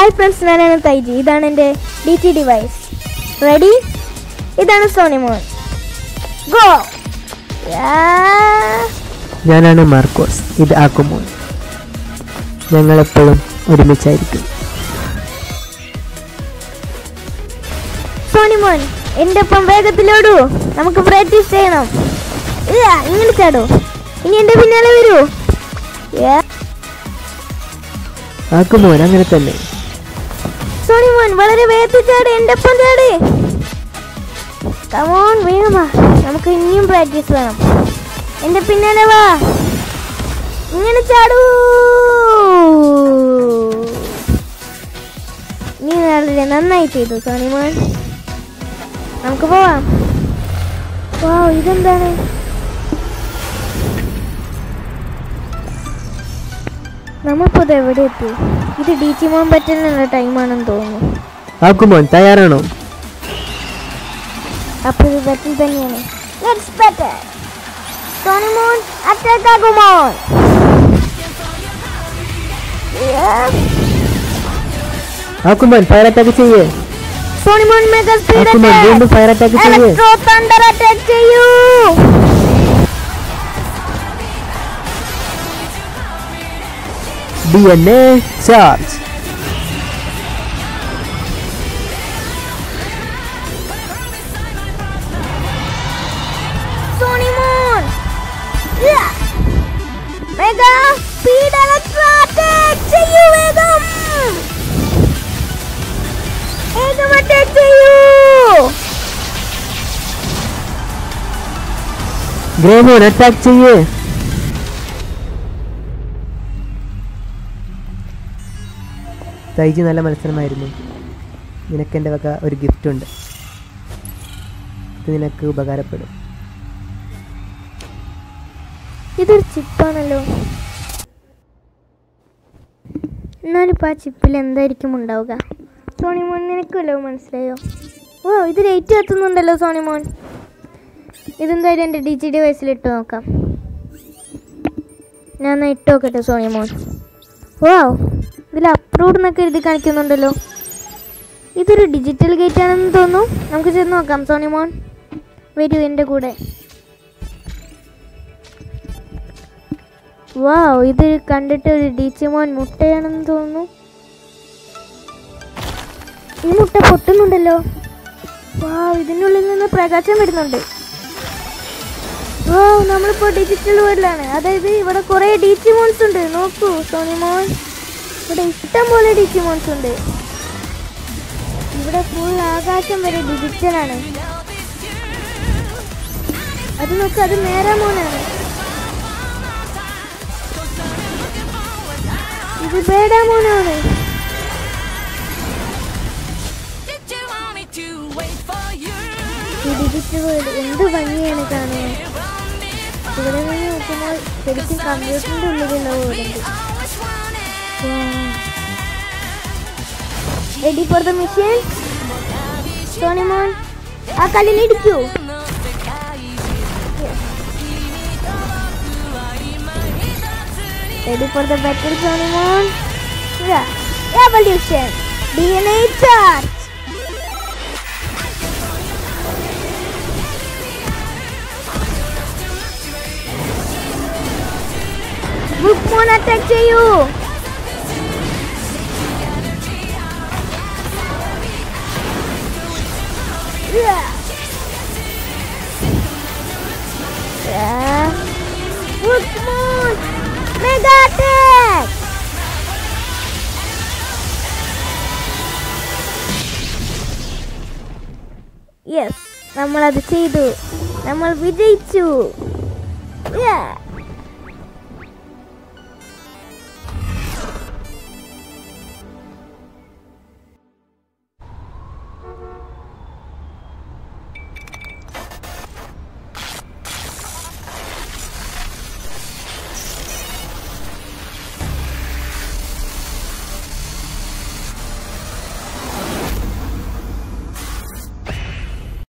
Hi friends ഞാനാണ് തൈജി ഇതാണ് എൻ്റെ ഡി ടി ഡിവൈസ് റെഡി ഇതാണ് സോണിമോൻ ഗോ ഞാനാണ് മാർക്കോസ് ഇത് ആക്കുമോൻ ഞങ്ങളെപ്പോഴും ഒരുമിച്ചായിരിക്കും സോണിമോൻ എൻ്റെ ഒപ്പം വേഗത്തിലോടൂ നമുക്ക് പ്രാക്ടീസ് ചെയ്യണം ഇല്ല ഇങ്ങനെ ചാടൂ ഇനി എൻ്റെ പിന്നാലെ വരൂ Yeah. ആക്കുമോൻ അങ്ങനെ തന്നെ സോണിമോൻ വളരെ വേഗത്തിൽ ചാട് എൻ്റെ ഒപ്പം ചാട് കമോൺ വേഗം വാ നമുക്ക് ഇനിയും പ്രാക്ടീസ് വേണം എൻ്റെ പിന്നാലെ വാ ഇങ്ങനെ ചാടൂ നീ വളരെ നന്നായി ചെയ്തു സോണിമോൻ നമുക്ക് പോവാം വാ ഇതെന്താണ് നമ്മളിപ്പോൾ എവിടെ എത്തി ഇത് ഡി ടി മോൻ പറ്റുന്നുള്ള ടൈമാണെന്ന് തോന്നുന്നു ആക്കുമോൻ തയ്യാറാണോ അപ്പോൾ ഇത് ബെറ്റിൽ തന്നെയാണ് let's battle Sonimon attack Agumon Agumon fire attack ചെയ്യേ Sonimon mega speed Agumon വീണ്ടും ഫയർ അറ്റാക്ക് ചെയ്യേ ഇലക്ട്രോ തണ്ടർ അറ്റാക്ക് ചെയ്യൂ D N A charge Sonimon mega speed electro attack ചെയ്യൂ വേഗം വേഗം അറ്റാക്ക് ചെയ്യൂ ഗ്രേമോൻ അറ്റാക്ക് ചെയ്യേ തൈജി നല്ല മത്സരമായിരുന്നു നിനക്ക് എൻ്റെ വക ഒരു ഗിഫ്റ്റ് ഉണ്ട് ഇത് നിനക്ക് ഉപകാരപ്പെടും ഇതൊരു ചിപ്പാണല്ലോ എന്നാലിപ്പോൾ ആ ചിപ്പിൽ എന്തായിരിക്കും ഉണ്ടാവുക സോണിമോൻ നിനക്കുമല്ലോ മനസ്സിലായോ ഓ ഇത് ലൈറ്റ് കത്തുന്നുണ്ടല്ലോ സോണിമോൻ ഇതെന്തായാലും എൻ്റെ ഡി ജി ഡിവൈസിൽ ഇട്ട് നോക്കാം ഞാൻ എന്നാൽ ഇട്ട് നോക്കട്ടെ സോണിമോൻ ഓ ഇതിൽ അപ്രൂവ്ഡ് എന്നൊക്കെ എഴുതി കാണിക്കുന്നുണ്ടല്ലോ ഇതൊരു ഡിജിറ്റൽ ഗേറ്റ് ആണെന്ന് തോന്നുന്നു നമുക്ക് ചെന്ന് നോക്കാം സോണിമോൻ വരൂ എൻ്റെ കൂടെ വാവ് ഇത് കണ്ടിട്ട് ഒരു ഡീച്ചിമോൻ മുട്ടയാണെന്ന് തോന്നുന്നു ഈ മുട്ട പൊട്ടുന്നുണ്ടല്ലോ വാവ് ഇതിനുള്ളിൽ നിന്ന് പ്രകാശം വരുന്നുണ്ട് വാവ് നമ്മളിപ്പോൾ ഡിജിറ്റൽ വേൾഡിലാണ് അതായത് ഇവിടെ കുറേ ഡീച്ചിമോൺസ് ഉണ്ട് നോക്കൂ സോണിമോൻ ഇവിടെ ഇഷ്ടം പോലെ ഡീച്ചിമോൺസ് ഉണ്ട് ഇവിടെ ഫുൾ ആകാശം വരെ ഡിജിറ്റലാണ് അത് നോക്ക് അത് മേരാമോനാണ് ഇത് ബേഡാമോനാണ് Did you want me to wait for you? ഈ ഡിജിറ്റൽ വേൾഡ് എന്ത് ഭംഗിയാണ് കാണാൻ ഇവിടെ നിന്ന് നോക്കുമ്പോൾ ശരിക്കും കമ്പ്യൂട്ടറിന്റെ ഉള്ളിലുള്ള വേൾഡുണ്ട് Always wanted. Ready for the mission Sonimon ആ കല്ലിൽ ഇടിക്കൂ ready for the battle Sonimon evolution D N A charge Bookmoon attack ചെയ്യൂ Bookmoon! Mega Attack! യെസ് നമ്മളത് ചെയ്തു നമ്മൾ വിജയിച്ചു Yeah.